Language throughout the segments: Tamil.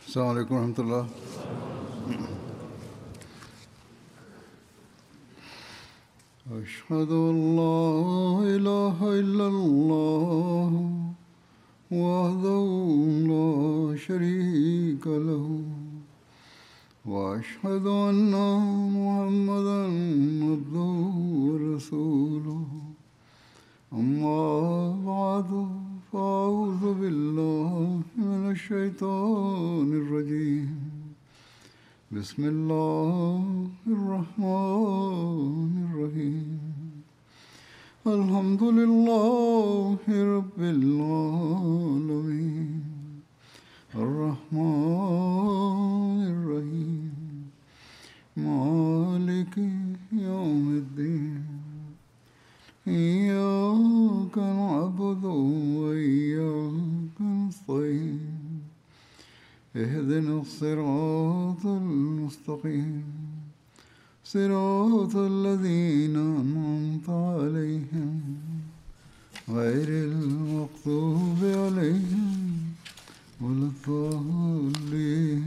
السلام عليكم ورحمة الله أشهد أن لا إله إلا الله وحده لا شريك له وأشهد أن محمدا عبده ورسوله أما بعد فأعوذ بالله من الشيطان الرجيم بسم الله الرحمن الرحيم الحمد لله رب العالمين الرحمن الرحيم مالك يوم الدين إياك نعبد وإياك نستعين اهدنا الصراط المستقيم صراط الذين أنعمت عليهم غير المغضوب عليهم ولا الضالين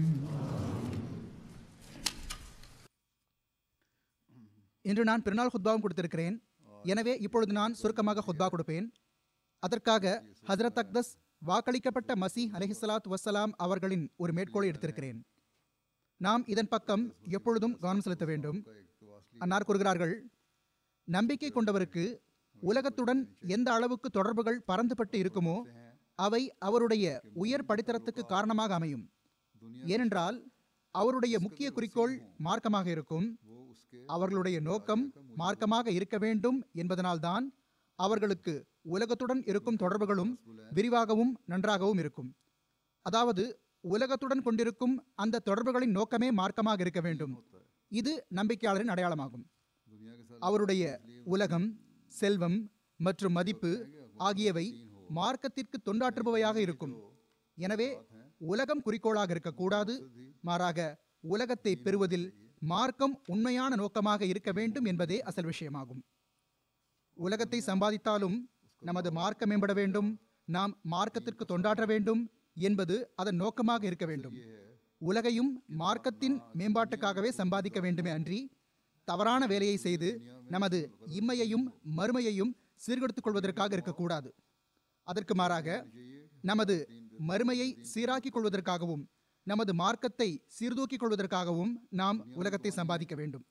இன்று நான் பெருநாள் ஹுத்பாவும் கொடுத்திருக்கிறேன் எனவே இப்பொழுது நான் சுருக்கமாக ஹுத்பா கொடுப்பேன் அதற்காக ஹஜரத் அக்தஸ் வாக்களிக்கப்பட்ட மசி அலஹிசலாத் வசலாம் அவர்களின் ஒரு மேற்கோளை எடுத்திருக்கிறேன் நாம் இதன் பக்கம் எப்பொழுதும் கவனம் செலுத்த வேண்டும் அன்னார் கூறுகிறார்கள் நம்பிக்கை கொண்டவருக்கு உலகத்துடன் எந்த அளவுக்கு தொடர்புகள் பறந்துபட்டு இருக்குமோ அவை அவருடைய உயர் படித்தரத்துக்கு காரணமாக அமையும் ஏனென்றால் அவருடைய முக்கிய குறிக்கோள் மார்க்கமாக இருக்கும் அவர்களுடைய நோக்கம் மார்க்கமாக இருக்க வேண்டும் என்பதனால்தான் அவர்களுக்கு உலகத்துடன் இருக்கும் தொடர்புகளும் விரிவாகவும் நன்றாகவும் இருக்கும் அதாவது உலகத்துடன் கொண்டிருக்கும் அந்த தொடர்புகளின் நோக்கமே மார்க்கமாக இருக்க வேண்டும் இது நம்பிக்கையாளரின் அடையாளமாகும் அவருடைய உலகம் செல்வம் மற்றும் மதிப்பு ஆகியவை மார்க்கத்திற்கு தொண்டாற்றுபவையாக இருக்கும் எனவே உலகம் குறிக்கோளாக இருக்கக்கூடாது மாறாக உலகத்தை பெறுவதில் மார்க்கம் உண்மையான நோக்கமாக இருக்க வேண்டும் என்பதே அசல் விஷயமாகும் உலகத்தை சம்பாதித்தாலும் நமது மார்க்கம் மேம்பட வேண்டும் நாம் மார்க்கத்திற்கு தொண்டாற்ற வேண்டும் என்பது அதன் நோக்கமாக இருக்க வேண்டும் உலகையும் மார்க்கத்தின் மேம்பாட்டுக்காகவே சம்பாதிக்க வேண்டுமே அன்றி தவறான வேலையை செய்து நமது இம்மையையும் மறுமையையும் சீர்கெடுத்துக் கொள்வதற்காக இருக்கக்கூடாது அதற்கு மாறாக நமது மறுமையை சீராக்கிக் கொள்வதற்காகவும் நமது மார்க்கத்தை சீர்தூக்கிக் கொள்வதற்காகவும் நாம் உலகத்தை சம்பாதிக்க வேண்டும்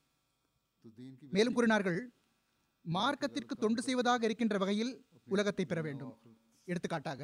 மேலும் கூறினார்கள் மார்க்கத்திற்கு தொண்டு செய்வதாக இருக்கின்ற வகையில் உலகத்தை பெற வேண்டும் எடுத்துக்காட்டாக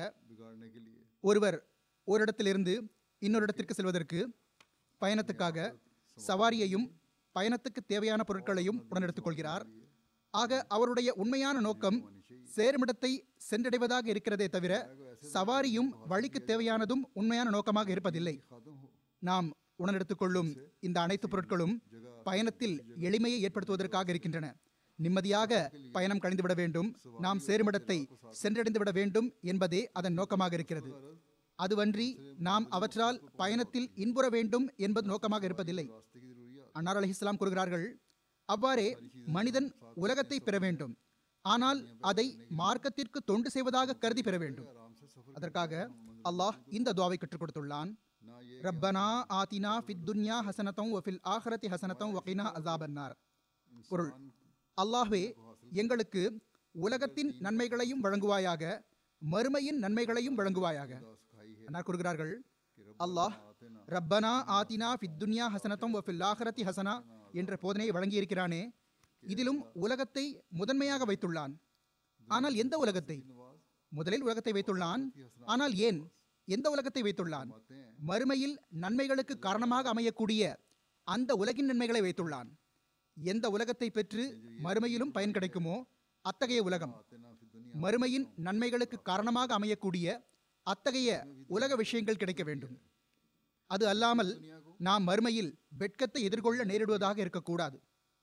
ஒருவர் ஒரு இடத்திலிருந்து இன்னொரு இடத்திற்கு செல்வதற்கு பயணத்துக்காக சவாரியையும் பயணத்துக்கு தேவையான பொருட்களையும் உடனெடுத்துக் கொள்கிறார் ஆக அவருடைய உண்மையான நோக்கம் சேருமிடத்தை சென்றடைவதாக இருக்கிறதே தவிர சவாரியும் வழிக்கு தேவையானதும் உண்மையான நோக்கமாக இருப்பதில்லை நாம் உடனெடுத்துக்கொள்ளும் இந்த அனைத்து பொருட்களும் பயணத்தில் எளிமையை ஏற்படுத்துவதற்காக இருக்கின்றன நிம்மதியாக பயணம் கழிந்துவிட வேண்டும் நாம் சேருமிடத்தை சென்றடைந்து விட வேண்டும் என்பதே அதன் நோக்கமாக இருக்கிறது அதுவன்றி நாம் அவற்றால் பயணத்தில் இன்புற வேண்டும் என்பது நோக்கமாக இருப்பதில்லை அன்னார் அலி இஸ்லாம் கூறுகிறார்கள் அவ்வாறே மனிதன் உலகத்தை பெற வேண்டும் ஆனால் அதை மார்க்கத்திற்கு தொண்டு செய்வதாக கருதி பெற வேண்டும் அதற்காக அல்லாஹ் இந்த துவாவை கற்றுக் கொடுத்துள்ளான் ரப்பனா ஆதினா ஃபித் துன்யா ஹசனத்தம் வஃபில் ஆஹரத்தி ஹசனத்தம் வகைனா அசாபன்னார் பொருள் அல்லாஹ்வே எங்களுக்கு உலகத்தின் நன்மைகளையும் வழங்குவாயாக மறுமையின் நன்மைகளையும் வழங்குவாயாக அன்னார் கூறுகிறார்கள் அல்லாஹ் ரப்பனா ஆதினா ஃபித் துன்யா ஹசனத்தம் வஃபில் ஆஹரத்தி ஹசனா என்ற போதனையை வழங்கியிருக்கிறானே இதிலும் உலகத்தை முதன்மையாக வைத்துள்ளான் ஆனால் எந்த உலகத்தை முதலில் உலகத்தை வைத்துள்ளான் ஆனால் ஏன் எந்த உலகத்தை வைத்துள்ளான் மறுமையில் நன்மைகளுக்கு காரணமாக அமையக்கூடிய அந்த உலகின் நன்மைகளை வைத்துள்ளான் எந்த உலகத்தை பெற்று மறுமையிலும் பயன் கிடைக்குமோ அத்தகைய உலகம் மறுமையின் நன்மைகளுக்கு காரணமாக அமையக்கூடிய அத்தகைய உலக விஷயங்கள் கிடைக்க வேண்டும் அது அல்லாமல் நாம் மறுமையில் வெட்கத்தை எதிர்கொள்ள நேரிடுவதாக இருக்கக்கூடாது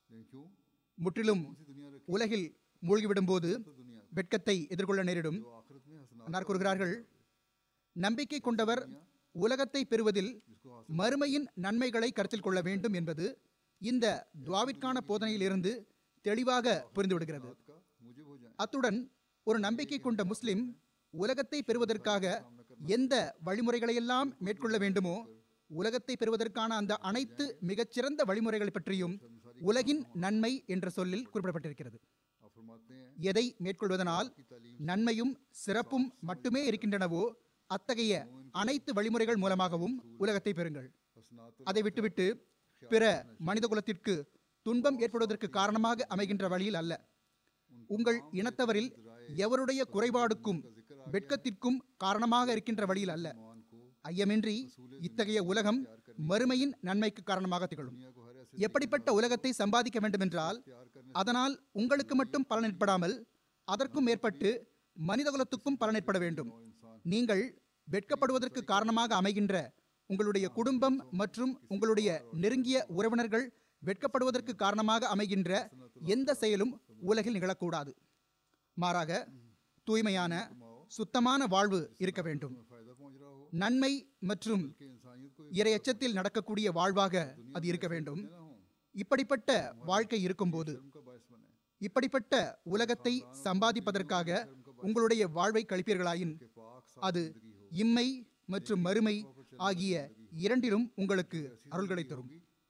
முற்றிலும் உலகில் மூழ்கிவிடும் போது வெட்கத்தை எதிர்கொள்ள நேரிடும் அன்னார் கூறுகிறார்கள் நம்பிக்கை கொண்டவர் உலகத்தை பெறுவதில் மறுமையின் நன்மைகளை கருத்தில் கொள்ள வேண்டும் என்பது இந்த துவாவிற்கான போதனையிலிருந்து தெளிவாக புரிந்துவிடுகிறது அத்துடன் ஒரு நம்பிக்கை கொண்ட முஸ்லிம் உலகத்தை பெறுவதற்காக எந்த வழிமுறைகளையெல்லாம் மேற்கொள்ள வேண்டுமோ உலகத்தை பெறுவதற்கான அந்த அனைத்து மிகச்சிறந்த வழிமுறைகளை பற்றியும் உலகின் நன்மை என்ற சொல்லில் குறிப்பிடப்பட்டிருக்கிறது आप फरमाते हैं எதை மேற்கொள்வதனால் நன்மையும் சிறப்பும் மட்டுமே இருக்கின்றனவோ அத்தகைய அனைத்து வழிமுறைகள் மூலமாகவும் உலகத்தை பெறுங்கள் हसनात அதை விட்டுவிட்டு பிற மனிதகுலத்திற்கு துன்பம் ஏற்படுவதற்கு காரணமாக அமைகின்ற வழியில் அல்ல உங்கள் இனத்தவரில் எவருடைய குறைபாடுக்கும் வெட்கத்திற்கும் காரணமாக இருக்கின்ற வழியில் அல்ல मान को ஐயமின்றி இத்தகைய உலகம் மறுமையின் நன்மைக்கு காரணமாக திகழும் दुनिया को हर ऐसे எப்படிப்பட்ட உலகத்தை சம்பாதிக்க வேண்டுமென்றால் அதனால் உங்களுக்கு மட்டும் பலன் ஏற்படாமல் அதற்கும் மேற்பட்டு மனிதகுலத்துக்கும் பலன் ஏற்பட வேண்டும் நீங்கள் வெட்கப்படுவதற்கு காரணமாக அமைகின்ற உங்களுடைய குடும்பம் மற்றும் உங்களுடைய நெருங்கிய உறவினர்கள் வெட்கப்படுவதற்கு காரணமாக அமைகின்ற எந்த செயலும் உலகில் நிகழக்கூடாது மாறாக தூய்மையான சுத்தமான வாழ்வு இருக்க வேண்டும் फायदा पहुंच रहा हो நன்மை மற்றும் कि इंसानियत को இரையச்சத்தில் நடக்கக்கூடிய வாழ்வாக அது இருக்க வேண்டும் ना हो இப்படிப்பட்ட வாழ்க்கை இருக்கும்போது उनका बायस बने இப்படிப்பட்ட உலகத்தை சம்பாதிப்பதற்காக உங்களுடைய வாழ்வை கழிப்பீர்களாயின் அது இம்மை மற்றும் மறுமை ஆகிய இரண்டிலும் உங்களுக்கு அருள்களை தரும்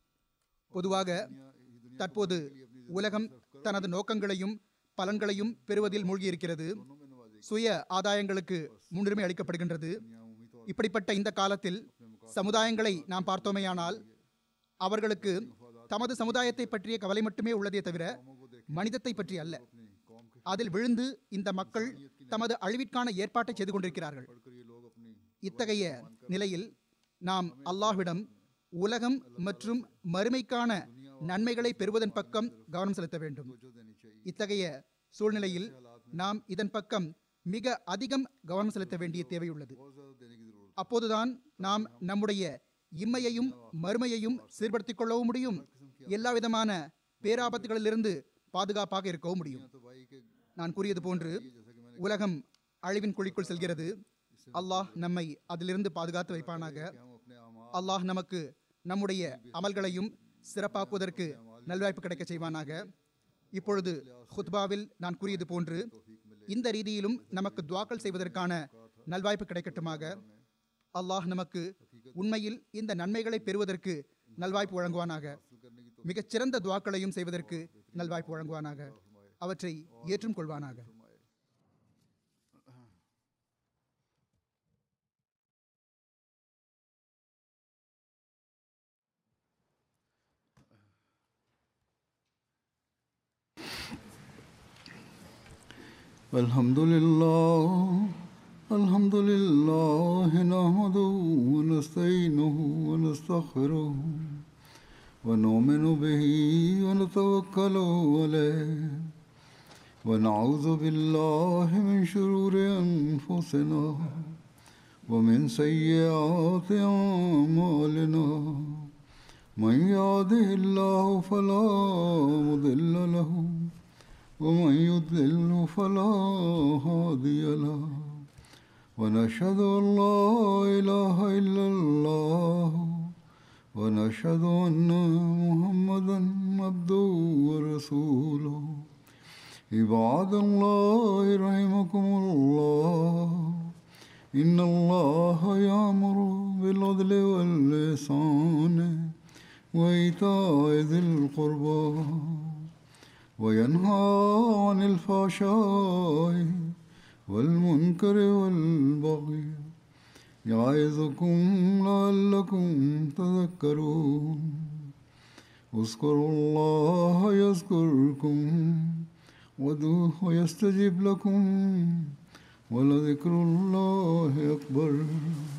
பொதுவாக தற்போது உலகம் தனது நோக்கங்களையும் பலன்களையும் பெறுவதில் மூழ்கியிருக்கிறது சுய ஆதாயங்களுக்கு முன்னுரிமை அளிக்கப்படுகின்றது இப்படிப்பட்ட இந்த காலத்தில் சமுதாயங்களை நாம் பார்த்தோமேயானால் அவர்களுக்கு தமது சமுதாயத்தை பற்றிய கவலை மட்டுமே உள்ளதே தவிர மனிதத்தை பற்றி அல்ல அதில் விழுந்து இந்த மக்கள் தமது அழிவிற்கான ஏற்பாட்டை செய்து கொண்டிருக்கிறார்கள் पढ़कर ये लोग अपनी இத்தகைய நிலையில் நாம் அல்லாஹ்விடம் உலகம் மற்றும் மறுமைக்கான நன்மைகளை பெறுவதன் பக்கம் கவனம் செலுத்த வேண்டும் जो देनी चाहिए இத்தகைய சூழ்நிலையில் நாம் இதன் பக்கம் மிக அதிகம் கவனம் செலுத்த வேண்டிய தேவையுள்ளது बहुत ज़्यादा देने की ज़रूरत அப்போதுதான் நாம் நம்முடைய இம்மையையும் மறுமையையும் சீர்படுத்திக் கொள்ளவும் முடியும் எல்லா விதமான பேராபத்துகளிலிருந்து பாதுகாப்பாக இருக்கவும் முடியும் तो भाई के நான் கூறியது போன்று உலகம் அழிவின் குழிக்குள் செல்கிறது அல்லாஹ் நம்மை அதிலிருந்து பாதுகாத்து வைப்பானாக हम अपने आमा அல்லாஹ் நமக்கு நம்முடைய அமல்களையும் சிறப்பாக்குவதற்கு நல்வாய்ப்பு கிடைக்க செய்வானாக இப்பொழுது ஹுத்பாவில் நான் கூறியது போன்று இந்த ரீதியிலும் நமக்கு துவாக்கள் செய்வதற்கான நல்வாய்ப்பு கிடைக்கட்டுமாக அல்லாஹ் நமக்கு உண்மையில் இந்த நன்மைகளை பெறுவதற்கு நல்வாய்ப்பு வழங்குவானாக மிகச் சிறந்த துவாக்களையும் செய்வதற்கு நல்வாய்ப்பு வழங்குவானாக அவற்றை ஏற்றும் கொள்வானாக الحمد لله الحمد لله نحمده ونستعينه ونستغفره ونؤمن به ونتوكل عليه ونعوذ بالله من شرور أنفسنا ومن سيئات أعمالنا من يهده الله فلا مضل له ومن يضلل فلا هادي له ونشهد أن لا إله إلا الله ونشهد أن محمدا عبده ورسوله عباد الله رحمكم الله إن الله يأمر بالعدل واللسان وإيتاء ذي القربى وينهى عن الفحشاء والمنكر والبغي يعظكم لعلكم تذكرون اذكروا الله يذكركم وادعوه يستجب لكم ولذكر الله أكبر